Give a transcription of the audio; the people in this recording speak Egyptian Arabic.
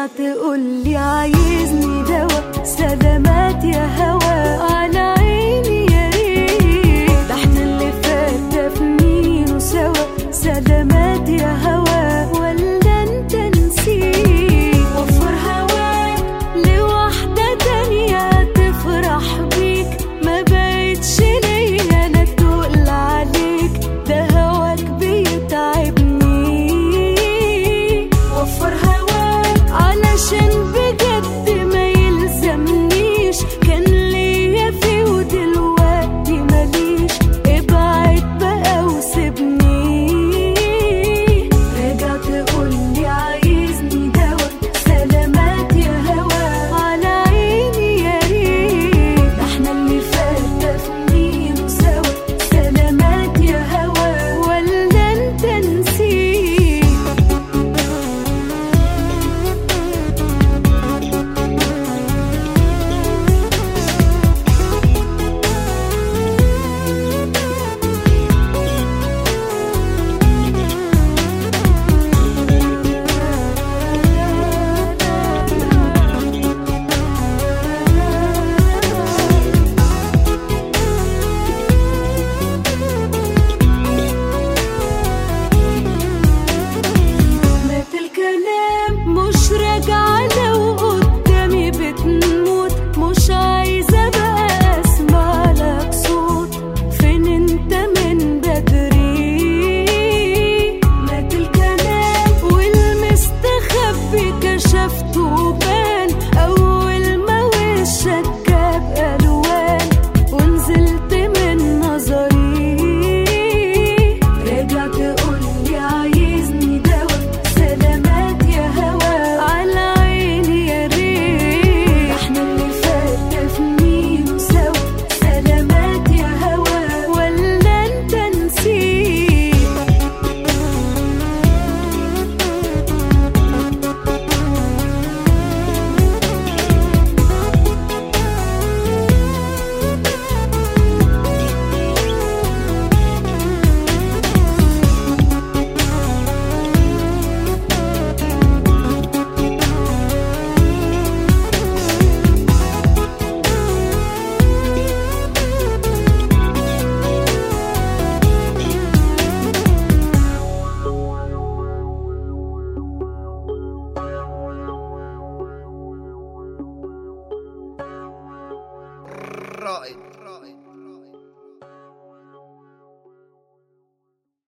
راجع تقولي عايزني دوا سلامات يا هوا على عيني يا ريت ده احنا اللي فات دفنينه سوا سلامات يا هوا ولا انت نسيت وفر هواك لواحدة تانية تفرح بيك ما بقتش ليا انا تقول عليك ده هواك بيتعبني وفر هواك علشان بجد ما يلزمنيش كان ليا فيه ودلوقتي ماليش ابعد بقى وسيبني راجع تقولي عايزني دوا سلامات يا هوا على عيني يا ريت ده احنا اللي فات دفنينه سوا سلامات يا هوا ولا انت نسيت مات الكلام مش راجعة لو قدامي بتموت مش عايزة بقى اسمع لك صوت فين انت من بدري مات الكلام والمستخبي كشفته بان اول ما وشك جاب الوان ونزلت من نظري راجع تقولي عايزني دوا سلامات يا هوا على عيني يا ريت احنا اللي فات دفنينه سوا سلامات يا هوا ولا انت نسيت رائد رائد